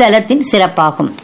இத்தலத்தின் சிறப்பாகும்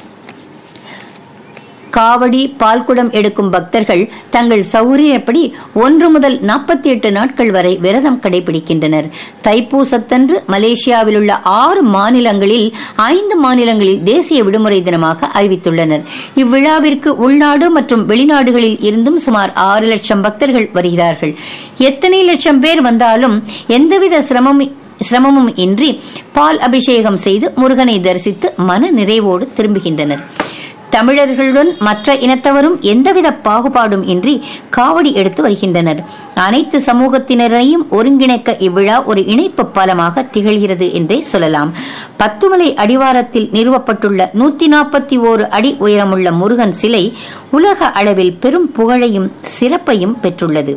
காவடி பால்குடம் எடுக்கும் பக்தர்கள் தங்கள் சௌரியப்படி ஒன்று முதல் நாற்பத்தி எட்டு நாட்கள் வரை விரதம் கடைபிடிக்கின்றனர் தைப்பூசத்தன்று மலேசியாவில் உள்ள ஆறு மாநிலங்களில் ஐந்து மாநிலங்களில் தேசிய விடுமுறை தினமாக அறிவித்துள்ளனர் இவ்விழாவிற்கு உள்நாடு மற்றும் வெளிநாடுகளில் இருந்தும் சுமார் ஆறு லட்சம் பக்தர்கள் வருகிறார்கள் எத்தனை லட்சம் பேர் வந்தாலும் எந்தவித சிரமமும் சிரமமும் இன்றி பால் அபிஷேகம் செய்து முருகனை தரிசித்து மன நிறைவோடு திரும்புகின்றனர் தமிழர்களுடன் மற்ற இனத்தவரும் எந்தவித பாகுபாடும் இன்றி காவடி எடுத்து வருகின்றனர் அனைத்து சமூகத்தினரையும் ஒருங்கிணைக்க இவ்விழா ஒரு இணைப்பு பாலமாக திகழ்கிறது என்றே சொல்லலாம் பத்துமலை அடிவாரத்தில் நிறுவப்பட்டுள்ள நூத்தி நாற்பத்தி ஓரு அடி உயரமுள்ள முருகன் சிலை உலக அளவில் பெரும் புகழையும் சிறப்பையும் பெற்றுள்ளது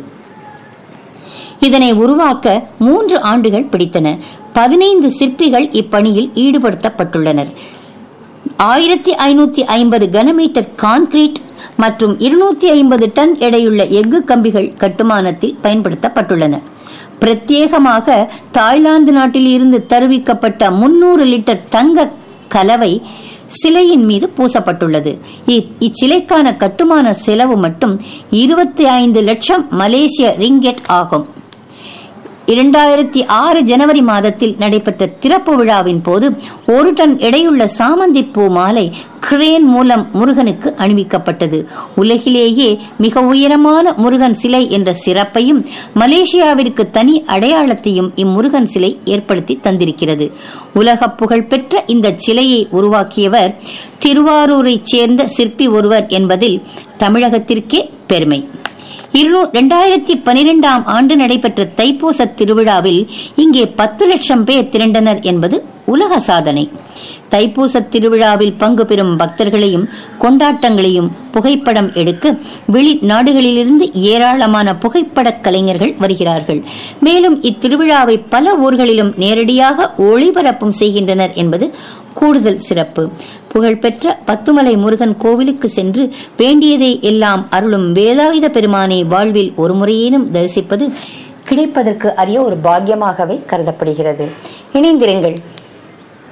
இதனை உருவாக்க மூன்று ஆண்டுகள் பிடித்தன பதினைந்து சிற்பிகள் இப்பணியில் ஈடுபடுத்தப்பட்டுள்ளனர் ஆயிரத்தி ஐநூத்தி ஐம்பது கனமீட்டர் கான்கிரீட் மற்றும் இருநூத்தி ஐம்பது டன் எடையுள்ள எஃகு கம்பிகள் கட்டுமானத்தில் பயன்படுத்தப்பட்டுள்ளன பிரத்யேகமாக தாய்லாந்து நாட்டில் இருந்து தருவிக்கப்பட்ட முன்னூறு லிட்டர் தங்க கலவை சிலையின் மீது பூசப்பட்டுள்ளது இச்சிலைக்கான கட்டுமான செலவு மட்டும் இருபத்தி ஐந்து லட்சம் மலேசிய ரிங்கெட் ஆகும் இரண்டாயிரத்தி ஆறு ஜனவரி மாதத்தில் நடைபெற்ற திறப்பு விழாவின் போது ஒரு டன் எடையுள்ள சாமந்தி பூ மாலை கிரேன் மூலம் முருகனுக்கு அணிவிக்கப்பட்டது உலகிலேயே மிக உயரமான முருகன் சிலை என்ற சிறப்பையும் மலேசியாவிற்கு தனி அடையாளத்தையும் இம்முருகன் சிலை ஏற்படுத்தி தந்திருக்கிறது உலக புகழ்பெற்ற இந்த சிலையை உருவாக்கியவர் திருவாரூரைச் சேர்ந்த சிற்பி ஒருவர் என்பதில் தமிழகத்திற்கே பெருமை இரண்டாயிரத்தி பனிரெண்டாம் ஆண்டு நடைபெற்ற தைப்பூச திருவிழாவில் இங்கே பத்து லட்சம் பேர் திரண்டனர் என்பது உலக சாதனை தைப்பூச திருவிழாவில் பங்கு பெறும் பக்தர்களையும் கொண்டாட்டங்களையும் புகைப்படம் எடுக்க வெளிநாடுகளிலிருந்து ஏராளமான புகைப்படக் கலைஞர்கள் வருகிறார்கள் மேலும் இத்திருவிழாவை பல ஊர்களிலும் நேரடியாக ஒளிபரப்பும் செய்கின்றனர் என்பது கூடுதல் சிறப்பு புகழ்பெற்ற பத்துமலை முருகன் கோவிலுக்கு சென்று வேண்டியதை எல்லாம் அருளும் வேலாயுத பெருமானை வாழ்வில் ஒரு முறையேனும் தரிசிப்பது கிடைப்பதற்கு அரிய ஒரு பாக்கியமாகவே கருதப்படுகிறது இணைந்திருங்கள்